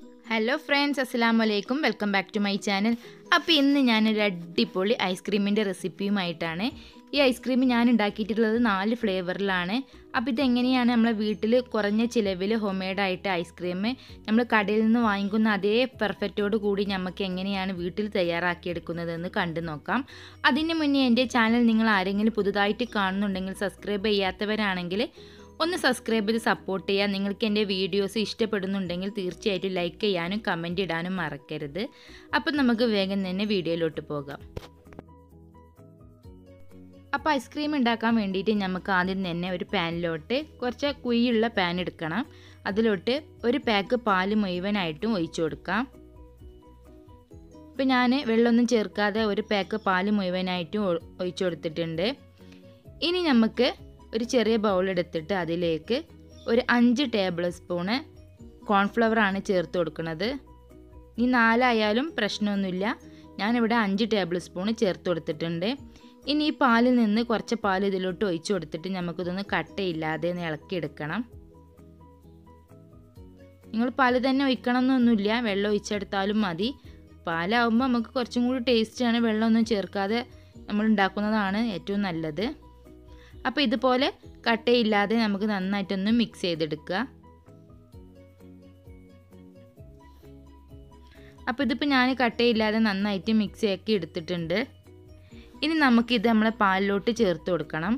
hello friends അസ്സാം വലൈക്കും welcome back to my channel അപ്പോൾ ഇന്ന് ഞാനൊരു അടിപൊളി ഐസ്ക്രീമിൻ്റെ റെസിപ്പിയുമായിട്ടാണ് ഈ ഐസ്ക്രീം ഞാൻ ഉണ്ടാക്കിയിട്ടുള്ളത് നാല് ഫ്ലേവറിലാണ് അപ്പോൾ ഇതെങ്ങനെയാണ് നമ്മളെ വീട്ടിൽ കുറഞ്ഞ ചിലവിൽ ഹോം മെയ്ഡായിട്ട് ഐസ്ക്രീം നമ്മൾ കടയിൽ നിന്ന് വാങ്ങിക്കുന്ന അതേ പെർഫെക്റ്റോട് കൂടി നമുക്ക് എങ്ങനെയാണ് വീട്ടിൽ തയ്യാറാക്കിയെടുക്കുന്നതെന്ന് കണ്ടു നോക്കാം അതിന് മുന്നേ എൻ്റെ ചാനൽ നിങ്ങൾ ആരെങ്കിലും പുതുതായിട്ട് കാണുന്നുണ്ടെങ്കിൽ സബ്സ്ക്രൈബ് ചെയ്യാത്തവരാണെങ്കിൽ ഒന്ന് സബ്സ്ക്രൈബ് ചെയ്ത് സപ്പോർട്ട് ചെയ്യുക നിങ്ങൾക്ക് എൻ്റെ വീഡിയോസ് ഇഷ്ടപ്പെടുന്നുണ്ടെങ്കിൽ തീർച്ചയായിട്ടും ലൈക്ക് ചെയ്യാനും കമൻറ്റ് ഇടാനും മറക്കരുത് അപ്പം നമുക്ക് വേഗം തന്നെ വീഡിയോയിലോട്ട് പോകാം അപ്പോൾ ഐസ്ക്രീം ഉണ്ടാക്കാൻ വേണ്ടിയിട്ട് നമുക്ക് ആദ്യം തന്നെ ഒരു പാനിലോട്ട് കുറച്ച് കുഴിയുള്ള പാൻ എടുക്കണം അതിലോട്ട് ഒരു പാക്ക് പാല് മുഴുവനായിട്ടും ഒഴിച്ചു കൊടുക്കാം ഇപ്പം ഞാൻ വെള്ളമൊന്നും ചേർക്കാതെ ഒരു പാക്ക് പാല് മുഴുവനായിട്ടും ഒഴിച്ചു കൊടുത്തിട്ടുണ്ട് ഇനി നമുക്ക് ഒരു ചെറിയ ബൗൾ എടുത്തിട്ട് അതിലേക്ക് ഒരു അഞ്ച് ടേബിൾ സ്പൂണ് കോൺഫ്ലവർ ആണ് ചേർത്ത് കൊടുക്കുന്നത് ഈ നാലായാലും പ്രശ്നമൊന്നുമില്ല ഞാനിവിടെ അഞ്ച് ടേബിൾ സ്പൂൺ ചേർത്ത് കൊടുത്തിട്ടുണ്ട് ഇനി ഈ പാലിൽ നിന്ന് കുറച്ച് പാൽ ഇതിലോട്ട് ഒഴിച്ചു കൊടുത്തിട്ട് നമുക്കിതൊന്ന് കട്ടയില്ലാതെ ഒന്ന് ഇളക്കിയെടുക്കണം നിങ്ങൾ പാല് തന്നെ ഒഴിക്കണം എന്നൊന്നുമില്ല വെള്ളം ഒഴിച്ചെടുത്താലും മതി പാലാവുമ്പോൾ നമുക്ക് കുറച്ചും കൂടി ടേസ്റ്റാണ് വെള്ളമൊന്നും ചേർക്കാതെ നമ്മൾ ഉണ്ടാക്കുന്നതാണ് ഏറ്റവും നല്ലത് അപ്പോൾ ഇതുപോലെ കട്ടയില്ലാതെ നമുക്ക് നന്നായിട്ടൊന്ന് മിക്സ് ചെയ്തെടുക്കുക അപ്പോൾ ഇതിപ്പോൾ ഞാൻ കട്ടയില്ലാതെ നന്നായിട്ട് മിക്സ് ആക്കി എടുത്തിട്ടുണ്ട് ഇനി നമുക്കിത് നമ്മളെ പാലിലോട്ട് ചേർത്ത് കൊടുക്കണം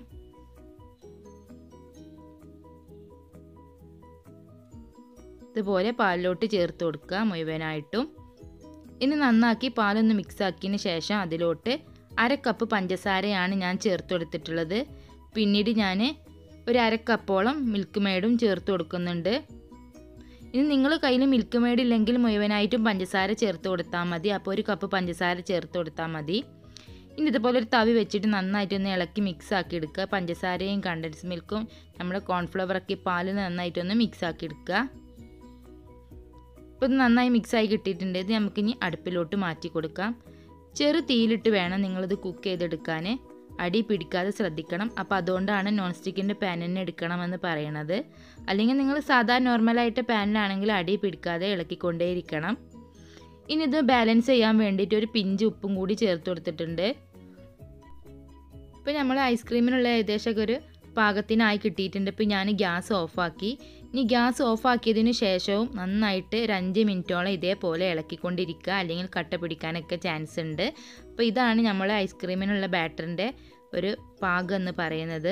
ഇതുപോലെ പാലിലോട്ട് ചേർത്ത് കൊടുക്കുക മുഴുവനായിട്ടും ഇനി നന്നാക്കി പാലൊന്ന് മിക്സ് ആക്കിയതിന് ശേഷം അതിലോട്ട് അര കപ്പ് പഞ്ചസാരയാണ് ഞാൻ ചേർത്ത് കൊടുത്തിട്ടുള്ളത് പിന്നീട് ഞാൻ ഒരു അര കപ്പോളം മിൽക്ക് മേഡും ചേർത്ത് കൊടുക്കുന്നുണ്ട് ഇനി നിങ്ങൾ കയ്യിൽ മിൽക്ക് മേഡ് ഇല്ലെങ്കിൽ മുഴുവനായിട്ടും പഞ്ചസാര ചേർത്ത് കൊടുത്താൽ മതി അപ്പോൾ ഒരു കപ്പ് പഞ്ചസാര ചേർത്ത് കൊടുത്താൽ മതി ഇനി ഇതുപോലെ ഒരു തവി വെച്ചിട്ട് നന്നായിട്ടൊന്ന് ഇളക്കി മിക്സ് ആക്കി എടുക്കുക പഞ്ചസാരയും കണ്ടൻസ് മിൽക്കും നമ്മുടെ കോൺഫ്ലവറൊക്കെ പാല് നന്നായിട്ടൊന്ന് മിക്സ് ആക്കി എടുക്കുക ഇപ്പോൾ ഇത് നന്നായി മിക്സായി കിട്ടിയിട്ടുണ്ട് ഇത് നമുക്കിനി അടുപ്പിലോട്ട് മാറ്റി കൊടുക്കാം ചെറു തീയിലിട്ട് വേണം നിങ്ങളിത് കുക്ക് ചെയ്തെടുക്കാൻ അടി പിടിക്കാതെ ശ്രദ്ധിക്കണം അപ്പോൾ അതുകൊണ്ടാണ് നോൺ സ്റ്റിക്കിൻ്റെ പാൻ തന്നെ എടുക്കണമെന്ന് പറയണത് അല്ലെങ്കിൽ നിങ്ങൾ സാധാരണ നോർമലായിട്ട് പാനിലാണെങ്കിൽ അടി പിടിക്കാതെ ഇളക്കിക്കൊണ്ടേയിരിക്കണം ഇനി ഇത് ബാലൻസ് ചെയ്യാൻ വേണ്ടിയിട്ട് ഒരു പിഞ്ച് ഉപ്പും കൂടി ചേർത്ത് കൊടുത്തിട്ടുണ്ട് ഇപ്പോൾ നമ്മൾ ഐസ്ക്രീമിനുള്ള ഏകദേശമൊക്കെ ഒരു പാകത്തിനായി കിട്ടിയിട്ടുണ്ട് ഇപ്പോൾ ഞാൻ ഗ്യാസ് ഓഫാക്കി ഇനി ഗ്യാസ് ഓഫാക്കിയതിന് ശേഷവും നന്നായിട്ട് ഒരു അഞ്ച് മിനിറ്റോളം ഇതേപോലെ ഇളക്കിക്കൊണ്ടിരിക്കുക അല്ലെങ്കിൽ കട്ട പിടിക്കാനൊക്കെ ചാൻസ് ഉണ്ട് അപ്പോൾ ഇതാണ് നമ്മൾ ഐസ്ക്രീമിനുള്ള ബാറ്ററിൻ്റെ ഒരു പാകം എന്ന് പറയുന്നത്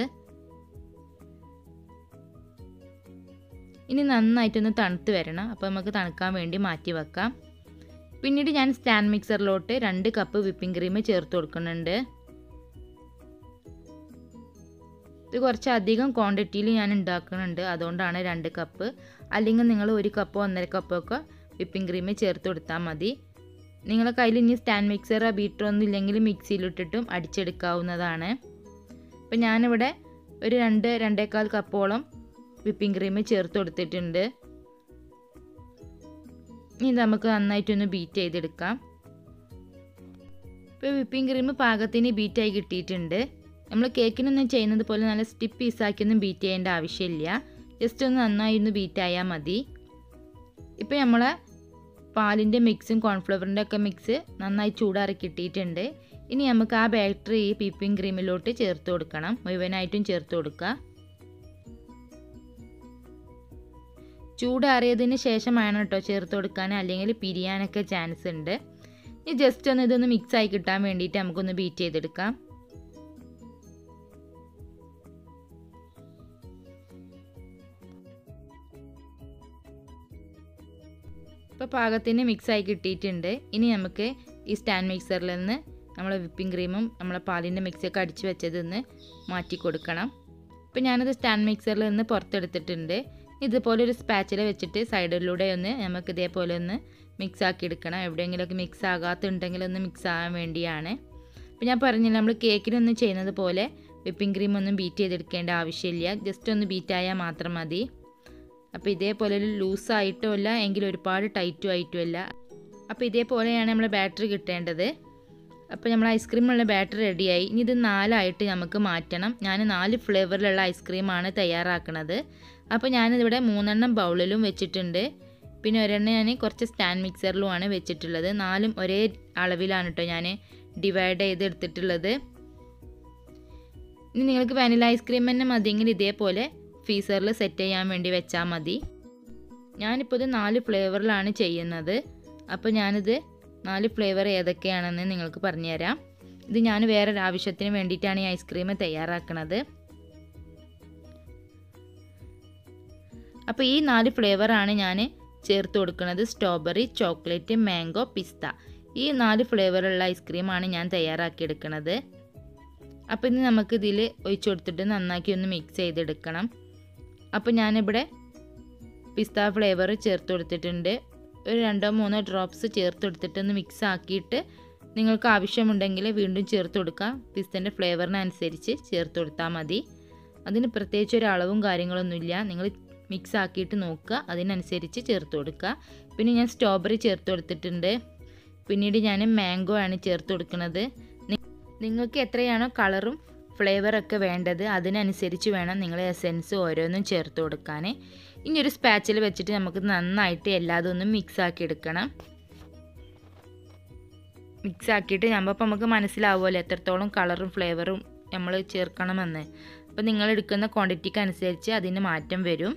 ഇനി നന്നായിട്ടൊന്ന് തണുത്ത് വരണം അപ്പോൾ നമുക്ക് തണുക്കാൻ വേണ്ടി മാറ്റി വെക്കാം പിന്നീട് ഞാൻ സ്റ്റാൻഡ് മിക്സറിലോട്ട് രണ്ട് കപ്പ് വിപ്പിംഗ് ക്രീം ചേർത്ത് കൊടുക്കുന്നുണ്ട് ഇത് കുറച്ച് അധികം ക്വാണ്ടിറ്റിയിൽ ഞാൻ ഉണ്ടാക്കുന്നുണ്ട് അതുകൊണ്ടാണ് രണ്ട് കപ്പ് അല്ലെങ്കിൽ നിങ്ങൾ ഒരു കപ്പോ ഒന്നര കപ്പോ ഒക്കെ വിപ്പിംഗ് ക്രീം ചേർത്ത് കൊടുത്താൽ മതി നിങ്ങളുടെ കയ്യിൽ ഇനി സ്റ്റാൻഡ് മിക്സറോ ബീറ്ററോ ഒന്നും ഇല്ലെങ്കിൽ മിക്സിയിലിട്ടിട്ടും അടിച്ചെടുക്കാവുന്നതാണ് ഇപ്പം ഞാനിവിടെ ഒരു രണ്ട് രണ്ടേകാൽ കപ്പോളം വിപ്പിംഗ് ക്രീം ചേർത്ത് കൊടുത്തിട്ടുണ്ട് ഇനി നമുക്ക് നന്നായിട്ടൊന്ന് ബീറ്റ് ചെയ്തെടുക്കാം ഇപ്പോൾ വിപ്പിംഗ് ക്രീം പാകത്തിന് ബീറ്റായി കിട്ടിയിട്ടുണ്ട് നമ്മൾ കേക്കിനൊന്നും ചെയ്യുന്നത് പോലെ നല്ല സ്റ്റിപ്പ് പീസാക്കിയൊന്നും ബീറ്റ് ചെയ്യേണ്ട ആവശ്യമില്ല ജസ്റ്റ് ഒന്ന് നന്നായി ഒന്ന് ബീറ്റ് ആയാൽ മതി ഇപ്പോൾ നമ്മൾ പാലിൻ്റെ മിക്സും കോൺഫ്ലവറിൻ്റെ ഒക്കെ മിക്സ് നന്നായി ചൂടാറി കിട്ടിയിട്ടുണ്ട് ഇനി നമുക്ക് ആ ബാറ്ററി ഈ പിപ്പിംഗ് ക്രീമിലോട്ട് ചേർത്ത് കൊടുക്കണം മുഴുവനായിട്ടും ചേർത്ത് കൊടുക്കുക ചൂടാറിയതിന് ശേഷമാണ് കേട്ടോ ചേർത്ത് കൊടുക്കാൻ അല്ലെങ്കിൽ പിരിയാനൊക്കെ ചാൻസ് ഉണ്ട് ഇനി ജസ്റ്റ് ഒന്ന് ഇതൊന്ന് മിക്സ് ആയി കിട്ടാൻ വേണ്ടിയിട്ട് നമുക്കൊന്ന് ബീറ്റ് ചെയ്തെടുക്കാം ഇപ്പോൾ പാകത്തിന് മിക്സായി കിട്ടിയിട്ടുണ്ട് ഇനി നമുക്ക് ഈ സ്റ്റാൻഡ് മിക്സറിൽ നിന്ന് നമ്മളെ വിപ്പിംഗ് ക്രീമും നമ്മളെ പാലിൻ്റെ മിക്സൊക്കെ അടിച്ച് വെച്ചതൊന്ന് മാറ്റി കൊടുക്കണം ഇപ്പോൾ ഞാനത് സ്റ്റാൻഡ് മിക്സറിൽ നിന്ന് പുറത്തെടുത്തിട്ടുണ്ട് ഇതുപോലെ ഒരു സ്പാച്ചില വെച്ചിട്ട് സൈഡിലൂടെ ഒന്ന് നമുക്ക് ഇതേപോലെ ഒന്ന് മിക്സ് ആക്കി എടുക്കണം എവിടെയെങ്കിലുമൊക്കെ മിക്സ് ആകാത്തുണ്ടെങ്കിൽ ഒന്ന് മിക്സ് ആകാൻ വേണ്ടിയാണ് അപ്പോൾ ഞാൻ പറഞ്ഞില്ല നമ്മൾ കേക്കിനൊന്നും ചെയ്യുന്നത് പോലെ വിപ്പിംഗ് ക്രീം ഒന്നും ബീറ്റ് ചെയ്തെടുക്കേണ്ട ആവശ്യമില്ല ജസ്റ്റ് ഒന്ന് ബീറ്റ് ആയാൽ മാത്രം മതി അപ്പോൾ ഇതേപോലെ ഒരു ലൂസായിട്ടും അല്ല എങ്കിൽ ഒരുപാട് ടൈറ്റും ആയിട്ടും അല്ല അപ്പോൾ ഇതേപോലെയാണ് നമ്മൾ ബാറ്ററി കിട്ടേണ്ടത് അപ്പോൾ നമ്മൾ ഐസ്ക്രീമുള്ള ബാറ്ററി റെഡിയായി ഇനി ഇത് നാലായിട്ട് നമുക്ക് മാറ്റണം ഞാൻ നാല് ഫ്ലേവറിലുള്ള ഐസ്ക്രീമാണ് തയ്യാറാക്കുന്നത് അപ്പോൾ ഞാനിതിവിടെ മൂന്നെണ്ണം ബൗളിലും വെച്ചിട്ടുണ്ട് പിന്നെ ഒരെണ്ണം ഞാൻ കുറച്ച് സ്റ്റാൻഡ് മിക്സറിലുമാണ് വെച്ചിട്ടുള്ളത് നാലും ഒരേ അളവിലാണ് കേട്ടോ ഞാൻ ഡിവൈഡ് ചെയ്ത് എടുത്തിട്ടുള്ളത് ഇനി നിങ്ങൾക്ക് വാനില ഐസ്ക്രീം തന്നെ മതിയെങ്കിൽ ഇതേപോലെ ഫീസറിൽ സെറ്റ് ചെയ്യാൻ വേണ്ടി വെച്ചാൽ മതി ഞാനിപ്പോൾ ഇത് നാല് ഫ്ലേവറിലാണ് ചെയ്യുന്നത് അപ്പോൾ ഞാനിത് നാല് ഫ്ലേവർ ഏതൊക്കെയാണെന്ന് നിങ്ങൾക്ക് പറഞ്ഞുതരാം ഇത് ഞാൻ വേറൊരു ആവശ്യത്തിന് വേണ്ടിയിട്ടാണ് ഈ ഐസ്ക്രീം തയ്യാറാക്കുന്നത് അപ്പോൾ ഈ നാല് ഫ്ലേവറാണ് ഞാൻ ചേർത്ത് കൊടുക്കുന്നത് സ്ട്രോബെറി ചോക്ലേറ്റ് മാംഗോ പിസ്ത ഈ നാല് ഫ്ലേവറുള്ള ഐസ്ക്രീമാണ് ഞാൻ തയ്യാറാക്കിയെടുക്കുന്നത് അപ്പോൾ ഇനി നമുക്ക് ഇതിൽ ഒഴിച്ചു കൊടുത്തിട്ട് നന്നാക്കി ഒന്ന് മിക്സ് ചെയ്തെടുക്കണം അപ്പോൾ ഞാനിവിടെ പിസ്ത ഫ്ലേവർ ചേർത്ത് കൊടുത്തിട്ടുണ്ട് ഒരു രണ്ടോ മൂന്നോ ഡ്രോപ്സ് ചേർത്ത് കൊടുത്തിട്ട് ഒന്ന് മിക്സ് ആക്കിയിട്ട് നിങ്ങൾക്ക് ആവശ്യമുണ്ടെങ്കിൽ വീണ്ടും ചേർത്ത് കൊടുക്കുക പിസ്തൻ്റെ ഫ്ലേവറിനനുസരിച്ച് ചേർത്ത് കൊടുത്താൽ മതി അതിന് പ്രത്യേകിച്ച് ഒരു അളവും കാര്യങ്ങളൊന്നുമില്ല നിങ്ങൾ മിക്സ് ആക്കിയിട്ട് നോക്കുക അതിനനുസരിച്ച് ചേർത്ത് കൊടുക്കുക പിന്നെ ഞാൻ സ്ട്രോബെറി ചേർത്ത് കൊടുത്തിട്ടുണ്ട് പിന്നീട് ഞാൻ മാംഗോ ആണ് ചേർത്ത് കൊടുക്കുന്നത് നിങ്ങൾക്ക് എത്രയാണോ കളറും ഫ്ലേവറൊക്കെ വേണ്ടത് അതിനനുസരിച്ച് വേണം നിങ്ങൾ എസെൻസ് ഓരോന്നും ചേർത്ത് കൊടുക്കാൻ ഇനി ഒരു സ്പാച്ചിൽ വെച്ചിട്ട് നമുക്ക് നന്നായിട്ട് എല്ലാതും ഒന്ന് മിക്സ് ആക്കി എടുക്കണം മിക്സ് ആക്കിയിട്ട് നമ്മൾ നമുക്ക് മനസ്സിലാവുമല്ലോ എത്രത്തോളം കളറും ഫ്ലേവറും നമ്മൾ ചേർക്കണമെന്ന് അപ്പോൾ നിങ്ങൾ എടുക്കുന്ന ക്വാണ്ടിറ്റിക്ക് അനുസരിച്ച് അതിന് മാറ്റം വരും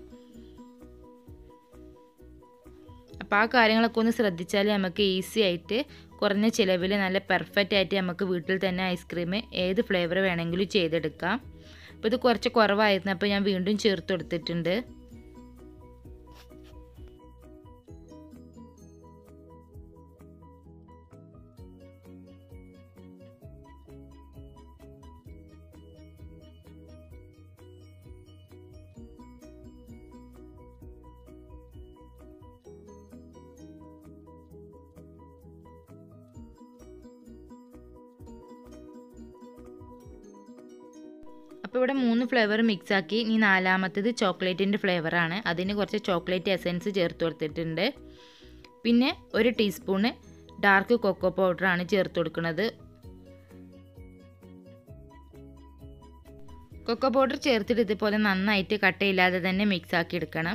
അപ്പോൾ ആ കാര്യങ്ങളൊക്കെ ഒന്ന് ശ്രദ്ധിച്ചാൽ നമുക്ക് ഈസി ആയിട്ട് കുറഞ്ഞ ചിലവിൽ നല്ല പെർഫെക്റ്റ് ആയിട്ട് നമുക്ക് വീട്ടിൽ തന്നെ ഐസ്ക്രീം ഏത് ഫ്ലേവർ വേണമെങ്കിലും ചെയ്തെടുക്കാം അപ്പോൾ ഇത് കുറച്ച് കുറവായിരുന്നു അപ്പോൾ ഞാൻ വീണ്ടും ചേർത്ത് കൊടുത്തിട്ടുണ്ട് അപ്പോൾ ഇവിടെ മൂന്ന് ഫ്ലേവർ മിക്സ് ആക്കി ഇനി നാലാമത്തേത് ചോക്ലേറ്റിൻ്റെ ഫ്ലേവറാണ് അതിന് കുറച്ച് ചോക്ലേറ്റ് എസൻസ് ചേർത്ത് കൊടുത്തിട്ടുണ്ട് പിന്നെ ഒരു ടീസ്പൂണ് ഡാർക്ക് കൊക്കോ പൗഡറാണ് ചേർത്ത് കൊടുക്കുന്നത് കൊക്കോ പൗഡർ ചേർത്തിട്ട് ഇതുപോലെ നന്നായിട്ട് കട്ടയില്ലാതെ തന്നെ മിക്സ് ആക്കി എടുക്കണം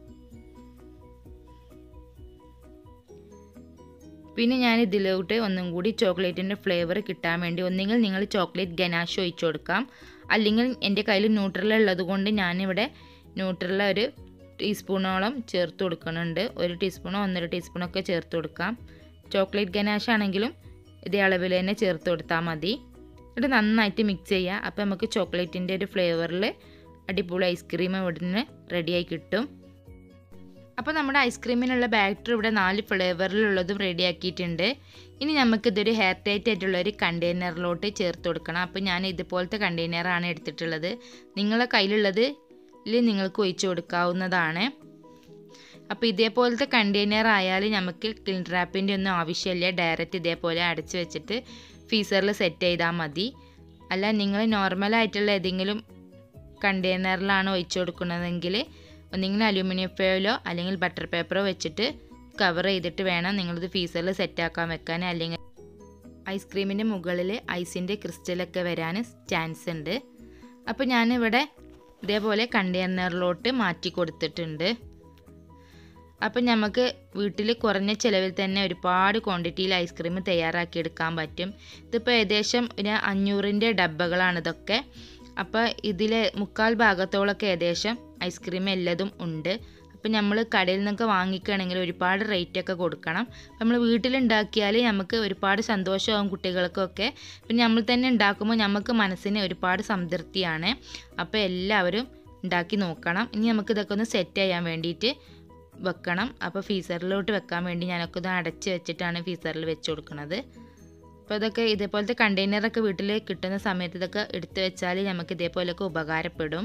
പിന്നെ ഞാൻ ഇതിലോട്ട് ഒന്നും കൂടി ചോക്ലേറ്റിൻ്റെ ഫ്ലേവർ കിട്ടാൻ വേണ്ടി ഒന്നുകിൽ നിങ്ങൾ ചോക്ലേറ്റ് ഗനാഷ് ഒഴിച്ചു കൊടുക്കാം അല്ലെങ്കിൽ എൻ്റെ കയ്യിൽ ന്യൂട്രല ഉള്ളത് കൊണ്ട് ഞാനിവിടെ ന്യൂട്രല ഒരു ടീസ്പൂണോളം ചേർത്ത് കൊടുക്കുന്നുണ്ട് ഒരു ടീസ്പൂണോ ഒന്നര ടീസ്പൂണോ ഒക്കെ ചേർത്ത് കൊടുക്കാം ചോക്ലേറ്റ് ഗനാഷ് ആണെങ്കിലും ഇതേ അളവിൽ തന്നെ ചേർത്ത് കൊടുത്താൽ മതി എന്നിട്ട് നന്നായിട്ട് മിക്സ് ചെയ്യുക അപ്പോൾ നമുക്ക് ചോക്ലേറ്റിൻ്റെ ഒരു ഫ്ലേവറിൽ അടിപൊളി ഐസ്ക്രീം ഇവിടുന്ന് റെഡിയായി കിട്ടും അപ്പോൾ നമ്മുടെ ഐസ്ക്രീമിനുള്ള ബാറ്റർ ഇവിടെ നാല് ഫ്ലേവറിലുള്ളതും റെഡിയാക്കിയിട്ടുണ്ട് ഇനി നമുക്കിതൊരു ഹെയർ ടൈറ്റ് ആയിട്ടുള്ള ഒരു കണ്ടെയ്നറിലോട്ട് ചേർത്ത് കൊടുക്കണം അപ്പോൾ ഞാൻ ഇതുപോലത്തെ കണ്ടെയ്നറാണ് എടുത്തിട്ടുള്ളത് നിങ്ങളെ കയ്യിലുള്ളത് നിങ്ങൾക്ക് ഒഴിച്ചു കൊടുക്കാവുന്നതാണ് അപ്പോൾ ഇതേപോലത്തെ കണ്ടെയ്നർ ആയാൽ നമുക്ക് ക്ലിൻ റാപ്പിൻ്റെ ഒന്നും ആവശ്യമില്ല ഡയറക്റ്റ് ഇതേപോലെ അടച്ച് വെച്ചിട്ട് ഫീസറിൽ സെറ്റ് ചെയ്താൽ മതി അല്ല നിങ്ങൾ നോർമലായിട്ടുള്ള ഏതെങ്കിലും കണ്ടെയ്നറിലാണ് ഒഴിച്ചു കൊടുക്കുന്നതെങ്കിൽ ഒന്നെങ്കിൽ അലൂമിനിയം ഫോയിലോ അല്ലെങ്കിൽ ബട്ടർ പേപ്പറോ വെച്ചിട്ട് കവർ ചെയ്തിട്ട് വേണം നിങ്ങളിത് ഫീസറിൽ സെറ്റാക്കാൻ വെക്കാൻ അല്ലെങ്കിൽ ഐസ്ക്രീമിൻ്റെ മുകളിൽ ഐസിൻ്റെ ക്രിസ്റ്റലൊക്കെ വരാൻ ചാൻസ് ഉണ്ട് അപ്പോൾ ഞാനിവിടെ ഇതേപോലെ കണ്ടെയ്നറിലോട്ട് മാറ്റി കൊടുത്തിട്ടുണ്ട് അപ്പം നമുക്ക് വീട്ടിൽ കുറഞ്ഞ ചിലവിൽ തന്നെ ഒരുപാട് ക്വാണ്ടിറ്റിയിൽ ഐസ്ക്രീം തയ്യാറാക്കിയെടുക്കാൻ പറ്റും ഇതിപ്പോൾ ഏകദേശം ഒരു അഞ്ഞൂറിൻ്റെ ഡബ്ബകളാണ് ഇതൊക്കെ അപ്പോൾ ഇതിലെ മുക്കാൽ ഭാഗത്തോളൊക്കെ ഏകദേശം ഐസ്ക്രീം എല്ലതും ഉണ്ട് അപ്പോൾ നമ്മൾ കടയിൽ നിന്നൊക്കെ വാങ്ങിക്കുകയാണെങ്കിൽ ഒരുപാട് റേറ്റ് ഒക്കെ കൊടുക്കണം നമ്മൾ വീട്ടിലുണ്ടാക്കിയാൽ നമുക്ക് ഒരുപാട് സന്തോഷമാകും കുട്ടികൾക്കൊക്കെ പിന്നെ നമ്മൾ തന്നെ ഉണ്ടാക്കുമ്പോൾ നമുക്ക് മനസ്സിന് ഒരുപാട് സംതൃപ്തിയാണ് അപ്പോൾ എല്ലാവരും ഉണ്ടാക്കി നോക്കണം ഇനി നമുക്ക് ഇതൊക്കെ ഒന്ന് സെറ്റ് ചെയ്യാൻ വേണ്ടിയിട്ട് വെക്കണം അപ്പോൾ ഫീസറിലോട്ട് വെക്കാൻ വേണ്ടി ഞാനൊക്കെ ഇത് അടച്ച് വെച്ചിട്ടാണ് ഫീസറിൽ വെച്ച് കൊടുക്കുന്നത് അപ്പോൾ ഇതൊക്കെ ഇതേപോലത്തെ കണ്ടെയ്നറൊക്കെ വീട്ടിൽ കിട്ടുന്ന സമയത്ത് ഇതൊക്കെ എടുത്തു വെച്ചാൽ നമുക്ക് ഇതേപോലെയൊക്കെ ഉപകാരപ്പെടും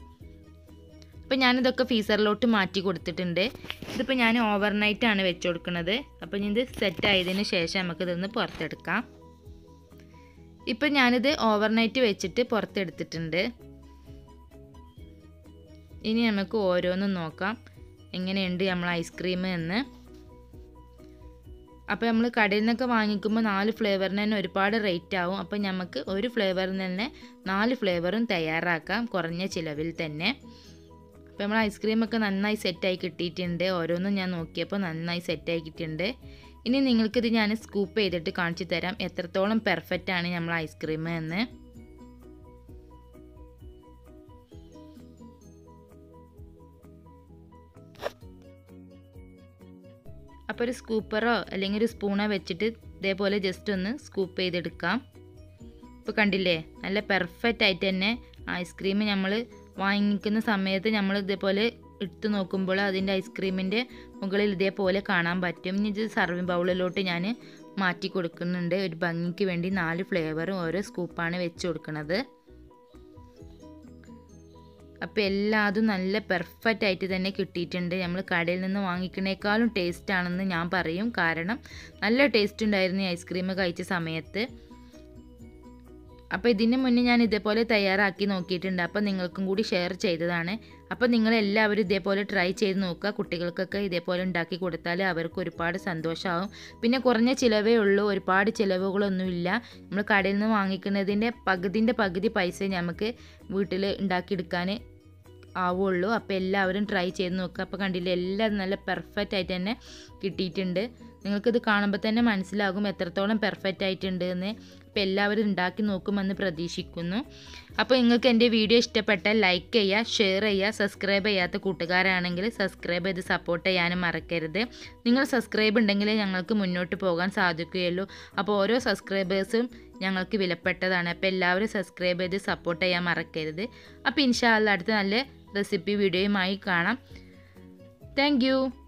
അപ്പോൾ ഞാനിതൊക്കെ ഫീസറിലോട്ട് മാറ്റി കൊടുത്തിട്ടുണ്ട് ഇതിപ്പോൾ ഞാൻ ഓവർനൈറ്റ് ആണ് വെച്ച് കൊടുക്കുന്നത് അപ്പോൾ ഇനി ഇത് സെറ്റ് ആയതിന് ശേഷം നമുക്കിതൊന്ന് പുറത്തെടുക്കാം ഇപ്പം ഞാനിത് ഓവർനൈറ്റ് വെച്ചിട്ട് പുറത്തെടുത്തിട്ടുണ്ട് ഇനി നമുക്ക് ഓരോന്നും നോക്കാം എങ്ങനെയുണ്ട് നമ്മൾ ഐസ്ക്രീം എന്ന് അപ്പോൾ നമ്മൾ കടയിൽ നിന്നൊക്കെ വാങ്ങിക്കുമ്പോൾ നാല് ഫ്ലേവറിന് തന്നെ ഒരുപാട് റേറ്റ് ആവും അപ്പോൾ നമുക്ക് ഒരു ഫ്ലേവറിന് തന്നെ നാല് ഫ്ലേവറും തയ്യാറാക്കാം കുറഞ്ഞ ചിലവിൽ തന്നെ അപ്പോൾ നമ്മൾ ഐസ്ക്രീമൊക്കെ നന്നായി സെറ്റായി കിട്ടിയിട്ടുണ്ട് ഓരോന്നും ഞാൻ നോക്കിയപ്പോൾ നന്നായി സെറ്റായി കിട്ടിയിട്ടുണ്ട് ഇനി നിങ്ങൾക്കിത് ഞാൻ സ്കൂപ്പ് ചെയ്തിട്ട് കാണിച്ചു തരാം എത്രത്തോളം പെർഫെക്റ്റ് ആണ് നമ്മൾ ഐസ്ക്രീം എന്ന് അപ്പോൾ ഒരു സ്കൂപ്പറോ അല്ലെങ്കിൽ ഒരു സ്പൂണോ വെച്ചിട്ട് ഇതേപോലെ ജസ്റ്റ് ഒന്ന് സ്കൂപ്പ് ചെയ്തെടുക്കാം ഇപ്പോൾ കണ്ടില്ലേ നല്ല പെർഫെക്റ്റ് ആയിട്ട് തന്നെ ഐസ്ക്രീം നമ്മൾ വാങ്ങിക്കുന്ന സമയത്ത് നമ്മൾ ഇതേപോലെ എടുത്ത് നോക്കുമ്പോൾ അതിൻ്റെ ഐസ്ക്രീമിൻ്റെ മുകളിൽ ഇതേപോലെ കാണാൻ പറ്റും ഇനി ഇത് സർവിങ് ബൗളിലോട്ട് ഞാൻ മാറ്റി കൊടുക്കുന്നുണ്ട് ഒരു ഭംഗിക്ക് വേണ്ടി നാല് ഫ്ലേവറും ഓരോ സ്കൂപ്പാണ് വെച്ച് കൊടുക്കുന്നത് അപ്പോൾ എല്ലാതും നല്ല പെർഫെക്റ്റ് ആയിട്ട് തന്നെ കിട്ടിയിട്ടുണ്ട് നമ്മൾ കടയിൽ നിന്ന് വാങ്ങിക്കുന്നേക്കാളും ടേസ്റ്റ് ആണെന്ന് ഞാൻ പറയും കാരണം നല്ല ടേസ്റ്റ് ഉണ്ടായിരുന്നു ഈ ഐസ്ക്രീം കഴിച്ച സമയത്ത് അപ്പോൾ ഇതിന് മുന്നേ ഞാൻ ഇതേപോലെ തയ്യാറാക്കി നോക്കിയിട്ടുണ്ട് അപ്പോൾ നിങ്ങൾക്കും കൂടി ഷെയർ ചെയ്തതാണ് അപ്പോൾ നിങ്ങളെല്ലാവരും ഇതേപോലെ ട്രൈ ചെയ്ത് നോക്കുക കുട്ടികൾക്കൊക്കെ ഇതേപോലെ ഉണ്ടാക്കി കൊടുത്താൽ അവർക്ക് ഒരുപാട് സന്തോഷമാവും പിന്നെ കുറഞ്ഞ ചിലവേ ഉള്ളൂ ഒരുപാട് ചിലവുകളൊന്നുമില്ല നമ്മൾ കടയിൽ നിന്ന് വാങ്ങിക്കുന്നതിൻ്റെ പകുതിൻ്റെ പകുതി പൈസ നമുക്ക് വീട്ടിൽ ഉണ്ടാക്കിയെടുക്കാൻ ആവുള്ളൂ അപ്പോൾ എല്ലാവരും ട്രൈ ചെയ്ത് നോക്കുക അപ്പോൾ കണ്ടില്ലേ എല്ലാം നല്ല പെർഫെക്റ്റ് ആയിട്ട് തന്നെ കിട്ടിയിട്ടുണ്ട് നിങ്ങൾക്കിത് കാണുമ്പോൾ തന്നെ മനസ്സിലാകും എത്രത്തോളം പെർഫെക്റ്റ് ആയിട്ടുണ്ട് എന്ന് അപ്പോൾ എല്ലാവരും ഉണ്ടാക്കി നോക്കുമെന്ന് പ്രതീക്ഷിക്കുന്നു അപ്പോൾ നിങ്ങൾക്ക് എൻ്റെ വീഡിയോ ഇഷ്ടപ്പെട്ടാൽ ലൈക്ക് ചെയ്യുക ഷെയർ ചെയ്യുക സബ്സ്ക്രൈബ് ചെയ്യാത്ത കൂട്ടുകാരാണെങ്കിൽ സബ്സ്ക്രൈബ് ചെയ്ത് സപ്പോർട്ട് ചെയ്യാനും മറക്കരുത് നിങ്ങൾ സബ്സ്ക്രൈബ് ഉണ്ടെങ്കിലേ ഞങ്ങൾക്ക് മുന്നോട്ട് പോകാൻ സാധിക്കുകയുള്ളൂ അപ്പോൾ ഓരോ സബ്സ്ക്രൈബേഴ്സും ഞങ്ങൾക്ക് വിലപ്പെട്ടതാണ് അപ്പോൾ എല്ലാവരും സബ്സ്ക്രൈബ് ചെയ്ത് സപ്പോർട്ട് ചെയ്യാൻ മറക്കരുത് അപ്പോൾ ഇൻഷാല്ല അടുത്ത നല്ല റെസിപ്പി വീഡിയോയുമായി കാണാം താങ്ക്